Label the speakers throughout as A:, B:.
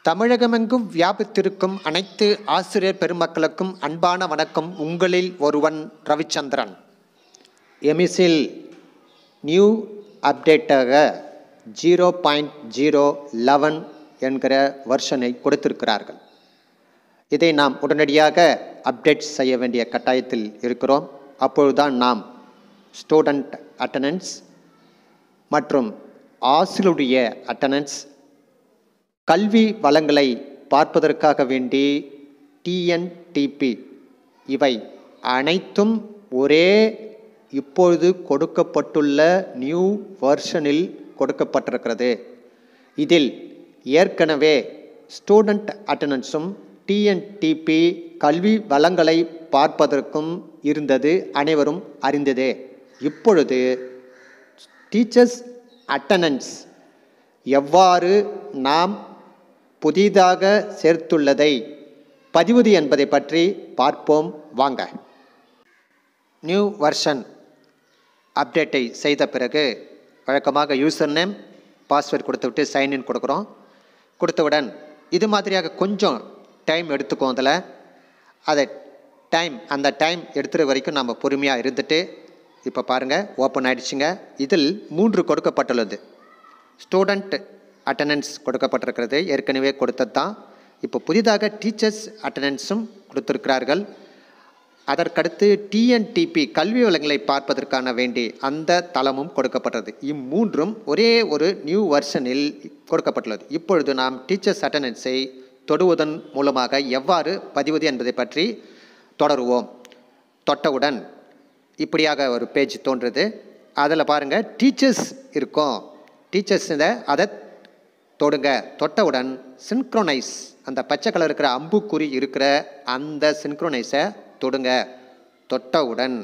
A: தமிழகமெங்கும் வியாபித்திருக்கும் அனைத்து ஆசிரியர் பெருமக்களுக்கும் அன்பான வணக்கம் உங்களில் ஒருவன் ரவிச்சந்திரன் எமிசில் நியூ அப்டேட்டாக ஜீரோ பாயிண்ட் ஜீரோ லெவன் என்கிற வெர்ஷனை கொடுத்திருக்கிறார்கள் இதை நாம் உடனடியாக அப்டேட் செய்ய வேண்டிய கட்டாயத்தில் இருக்கிறோம் அப்பொழுதுதான் நாம் ஸ்டூடெண்ட் அட்டண்டன்ஸ் மற்றும் ஆசிரியருடைய அட்டண்டன்ஸ் கல்வி வளங்களை பார்ப்பதற்காக வேண்டி டிஎன்டிபி இவை அனைத்தும் ஒரே இப்பொழுது கொடுக்கப்பட்டுள்ள நியூ வெர்ஷனில் கொடுக்கப்பட்டிருக்கிறது இதில் ஏற்கனவே ஸ்டூடெண்ட் அட்டண்டன்ஸும் டிஎன்டிபி கல்வி வளங்களை பார்ப்பதற்கும் இருந்தது அனைவரும் அறிந்ததே இப்பொழுது டீச்சர்ஸ் அட்டண்டன்ஸ் எவ்வாறு நாம் புதிதாக சேர்த்துள்ளதை பதிவுது என்பதை பற்றி பார்ப்போம் வாங்க நியூ வெர்ஷன் அப்டேட்டை செய்த பிறகு வழக்கமாக யூசர் நேம் பாஸ்வேர்ட் கொடுத்துவிட்டு சைன்இன் கொடுக்குறோம் கொடுத்தவுடன் இது மாதிரியாக கொஞ்சம் டைம் எடுத்துக்கும் அதில் அதை டைம் அந்த டைம் எடுத்துகிற வரைக்கும் நம்ம பொறுமையாக இருந்துட்டு இப்போ பாருங்கள் ஓப்பன் ஆகிடுச்சுங்க இதில் மூன்று கொடுக்கப்பட்டுள்ளது ஸ்டூடெண்ட் அட்டண்டன்ஸ் கொடுக்கப்பட்டிருக்கிறது ஏற்கனவே கொடுத்தது தான் இப்போ புதிதாக டீச்சர்ஸ் அட்டண்டன்ஸும் கொடுத்துருக்கிறார்கள் அதற்கடுத்து டிஎன்டிபி கல்வி வளங்களை பார்ப்பதற்கான வேண்டி அந்த தளமும் கொடுக்கப்பட்டது இம்மூன்றும் ஒரே ஒரு நியூ வெர்ஷனில் கொடுக்கப்பட்டுள்ளது இப்பொழுது நாம் டீச்சர்ஸ் அட்டண்டன்ஸை தொடுவதன் மூலமாக எவ்வாறு பதிவது என்பதை பற்றி தொடருவோம் தொட்டவுடன் இப்படியாக ஒரு பேஜ் தோன்றுது அதில் பாருங்கள் டீச்சர்ஸ் இருக்கும் டீச்சர்ஸ் அதை தொடுங்க தொட்டவுடன் சின்க்ரோனைஸ் அந்த பச்சை கலர் இருக்கிற அம்புக்குறி இருக்கிற அந்த சின்க்ரோனைஸை தொடுங்க தொட்டவுடன்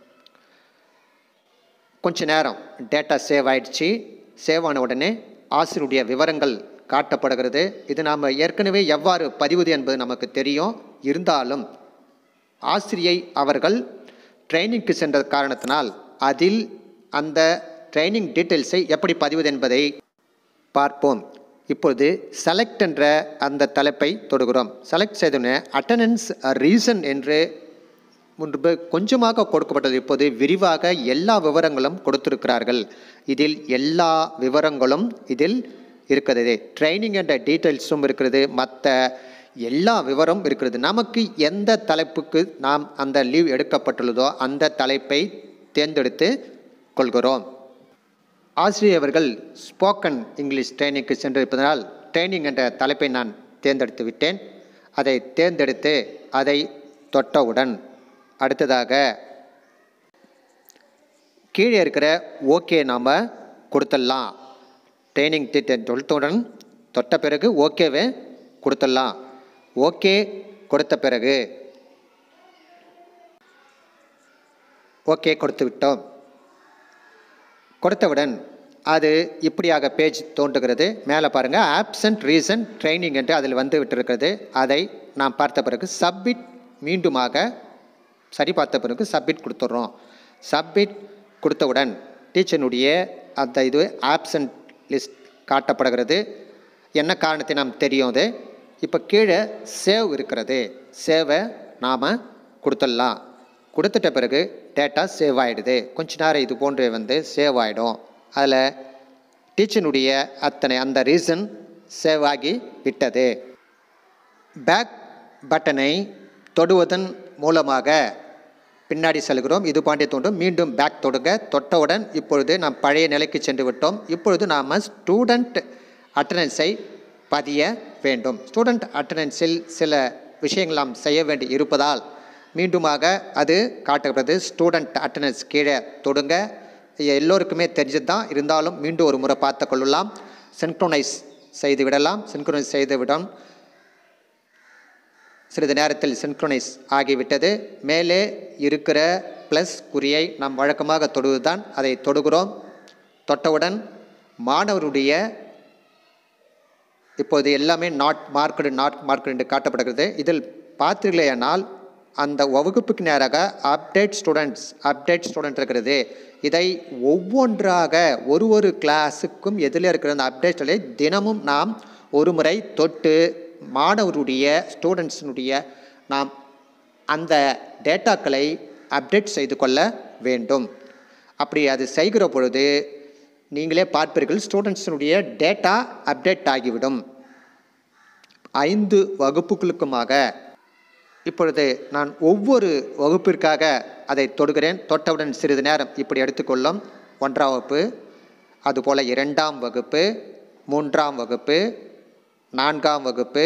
A: கொஞ்ச நேரம் டேட்டா சேவ் ஆயிடுச்சு சேவ் ஆன உடனே ஆசிரியருடைய விவரங்கள் காட்டப்படுகிறது இது நாம் ஏற்கனவே எவ்வாறு பதிவுது என்பது நமக்கு தெரியும் இருந்தாலும் ஆசிரியை அவர்கள் ட்ரைனிங்க்கு சென்ற காரணத்தினால் அதில் அந்த ட்ரைனிங் டீட்டெயில்ஸை எப்படி பதிவது என்பதை பார்ப்போம் இப்பொழுது செலக்ட் என்ற அந்த தலைப்பை தொடுகிறோம் செலக்ட் செய்தோடனே அட்டண்டன்ஸ் ரீசன் என்று முன்பு கொஞ்சமாக கொடுக்கப்பட்டது இப்போது விரிவாக எல்லா விவரங்களும் கொடுத்திருக்கிறார்கள் இதில் எல்லா விவரங்களும் இதில் இருக்கிறது ட்ரைனிங் என்ற டீட்டெயில்ஸும் இருக்கிறது மற்ற எல்லா விவரம் இருக்கிறது நமக்கு எந்த தலைப்புக்கு நாம் அந்த லீவ் எடுக்கப்பட்டுள்ளதோ அந்த தலைப்பை தேர்ந்தெடுத்து கொள்கிறோம் ஆசிரியர் அவர்கள் ஸ்போக்கன் இங்கிலீஷ் ட்ரைனிங்க்கு சென்றிருப்பதனால் ட்ரைனிங் என்ற தலைப்பை நான் தேர்ந்தெடுத்து விட்டேன் அதை தேர்ந்தெடுத்து அதை தொட்டவுடன் அடுத்ததாக கீழே இருக்கிற ஓகே நாம் கொடுத்துடலாம் ட்ரைனிங் டீட்டெயில் தொடுத்தவுடன் தொட்ட பிறகு ஓகேவே கொடுத்துடலாம் ஓகே கொடுத்த பிறகு ஓகே கொடுத்து விட்டோம் கொடுத்தவுடன் அது இப்படியாக பேஜ் தோன்றுகிறது மேலே பாருங்கள் ஆப்சண்ட் ரீசன் ட்ரைனிங் என்று அதில் வந்து விட்டிருக்கிறது அதை நாம் பார்த்த பிறகு சப்மிட் மீண்டுமாக சரி பார்த்த பிறகு சப்மிட் கொடுத்துட்றோம் சப்மிட் கொடுத்தவுடன் டீச்சனுடைய அந்த இது ஆப்சண்ட் லிஸ்ட் காட்டப்படுகிறது என்ன காரணத்தை நாம் தெரியும் அது இப்போ கீழே சேவ் இருக்கிறது சேவை நாம் கொடுத்துடலாம் கொடுத்துட்ட பிறகு டேட்டா சேவ் ஆகிடுது கொஞ்ச நேரம் இது போன்று வந்து சேவ் ஆகிடும் அதில் டீச்சனுடைய அத்தனை அந்த ரீசன் சேவ் ஆகி விட்டது பேக் பட்டனை தொடுவதன் மூலமாக பின்னாடி செல்கிறோம் இது பாண்டிய தோன்றும் மீண்டும் பேக் தொடுங்க தொட்டவுடன் இப்பொழுது நாம் பழைய நிலைக்கு சென்று விட்டோம் இப்பொழுது நாம் ஸ்டூடெண்ட் அட்டண்டன்ஸை பதிய வேண்டும் ஸ்டூடெண்ட் அட்டண்டன்ஸில் சில விஷயங்கள் நாம் செய்ய வேண்டி இருப்பதால் மீண்டுமாக அது காட்டப்படுறது ஸ்டூடெண்ட் அட்டண்டன்ஸ் கீழே தொடுங்க எல்லோருக்குமே தெரிஞ்சது தான் இருந்தாலும் மீண்டும் ஒரு முறை பார்த்து கொள்ளலாம் சின்க்ரோனைஸ் செய்து விடலாம் சின்க்ரோனைஸ் செய்து விடும் சிறிது நேரத்தில் சின்க்ரோனைஸ் ஆகிவிட்டது மேலே இருக்கிற ப்ளஸ் குறியை நாம் வழக்கமாக தொடுவதுதான் அதை தொடுகிறோம் தொட்டவுடன் மாணவருடைய இப்போது எல்லாமே நாட் மார்க்கடு நாட் மார்க்கடு என்று காட்டப்படுகிறது இதில் பார்த்தீர்களேயானால் அந்த வகுப்புக்கு நேராக அப்டேட் ஸ்டூடெண்ட்ஸ் அப்டேட் ஸ்டூடெண்ட் இருக்கிறது இதை ஒவ்வொன்றாக ஒரு ஒரு கிளாஸுக்கும் எதில் இருக்கிற அந்த அப்டேட்களை தினமும் நாம் ஒரு முறை தொட்டு மாணவருடைய ஸ்டூடெண்ட்ஸினுடைய நாம் அந்த டேட்டாக்களை அப்டேட் செய்து கொள்ள வேண்டும் அப்படி அது செய்கிற பொழுது நீங்களே பார்ப்பீர்கள் ஸ்டூடெண்ட்ஸினுடைய டேட்டா அப்டேட் ஆகிவிடும் ஐந்து வகுப்புகளுக்குமாக இப்பொழுது நான் ஒவ்வொரு வகுப்பிற்காக அதை தொடுகிறேன் தொட்டவுடன் சிறிது நேரம் இப்படி எடுத்துக்கொள்ளும் ஒன்றாம் வகுப்பு அதுபோல் இரண்டாம் வகுப்பு மூன்றாம் வகுப்பு நான்காம் வகுப்பு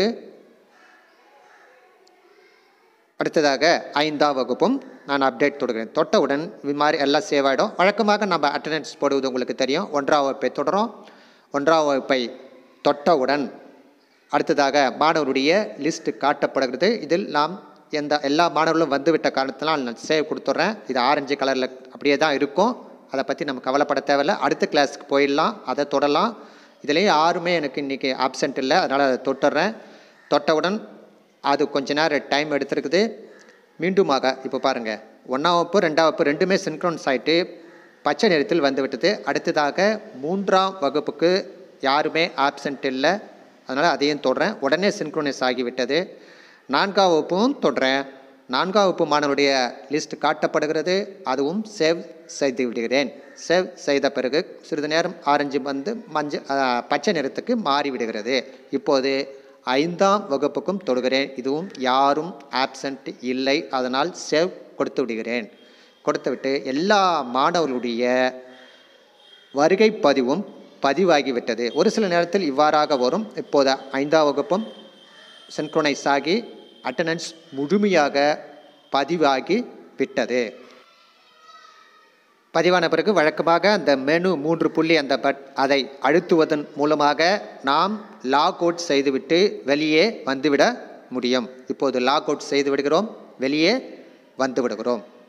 A: அடுத்ததாக ஐந்தாம் வகுப்பும் நான் அப்டேட் தொடுகிறேன் தொட்டவுடன் இது மாதிரி எல்லாம் சேவ் ஆகிடும் வழக்கமாக நம்ம அட்டண்டன்ஸ் போடுவது உங்களுக்கு தெரியும் ஒன்றாம் வகுப்பை தொடரும் ஒன்றாம் வகுப்பை தொட்டவுடன் அடுத்ததாக மாணவருடைய லிஸ்ட் காட்டப்படுகிறது இதில் நாம் எந்த எல்லா மாணவர்களும் வந்துவிட்ட காரணத்தினால் நான் சேவ் கொடுத்துட்றேன் இது ஆரஞ்சு கலரில் அப்படியே தான் இருக்கும் அதை பற்றி நம்ம கவலைப்பட தேவையில்லை அடுத்த கிளாஸுக்கு போயிடலாம் அதை தொடலாம் இதுலேயும் யாருமே எனக்கு இன்றைக்கி ஆப்சண்ட் இல்லை அதனால் அதை தொட்டுறேன் தொட்டவுடன் அது கொஞ்ச நேரம் டைம் எடுத்திருக்குது மீண்டுமாக இப்போ பாருங்கள் ஒன்றாம் வகுப்பு ரெண்டாம் வகுப்பு ரெண்டுமே சின்க்ரோன்ஸ் ஆகிட்டு பச்சை நிறத்தில் வந்து விட்டது அடுத்ததாக மூன்றாம் வகுப்புக்கு யாருமே ஆப்சண்ட் இல்லை அதனால் அதையும் தொடுறேன் உடனே சின்க்ரோனைஸ் ஆகிவிட்டது நான்காம் வகுப்பும் தொடுறேன் நான்காம் வகுப்பு மாணவருடைய லிஸ்ட் காட்டப்படுகிறது அதுவும் சேவ் செய்து விடுகிறேன் சேவ் செய்த பிறகு சிறிது நேரம் ஆரஞ்சு வந்து மஞ்சள் ஆ, பச்சை நிறத்துக்கு மாறிவிடுகிறது இப்போது ஐந்தாம் வகுப்புக்கும் தொடுகிறேன் இதுவும் யாரும் ஆப்சண்ட் இல்லை அதனால் சேவ் கொடுத்து விடுகிறேன் கொடுத்துவிட்டு எல்லா மாணவர்களுடைய வருகை பதிவும் பதிவாகிவிட்டது ஒரு சில நேரத்தில் இவ்வாறாக வரும் இப்போது ஐந்தாம் வகுப்பும் சின்க்ரோனைஸ் ஆகி அட்டண்டன்ஸ் முழுமையாக பதிவாகி விட்டது பதிவான பிறகு வழக்கமாக அந்த மெனு மூன்று புள்ளி அந்த பட் அதை அழுத்துவதன் மூலமாக நாம் லாக் அவுட் செய்துவிட்டு வெளியே வந்துவிட முடியும் இப்போது லாக் அவுட் செய்து விடுகிறோம் வெளியே வந்து விடுகிறோம்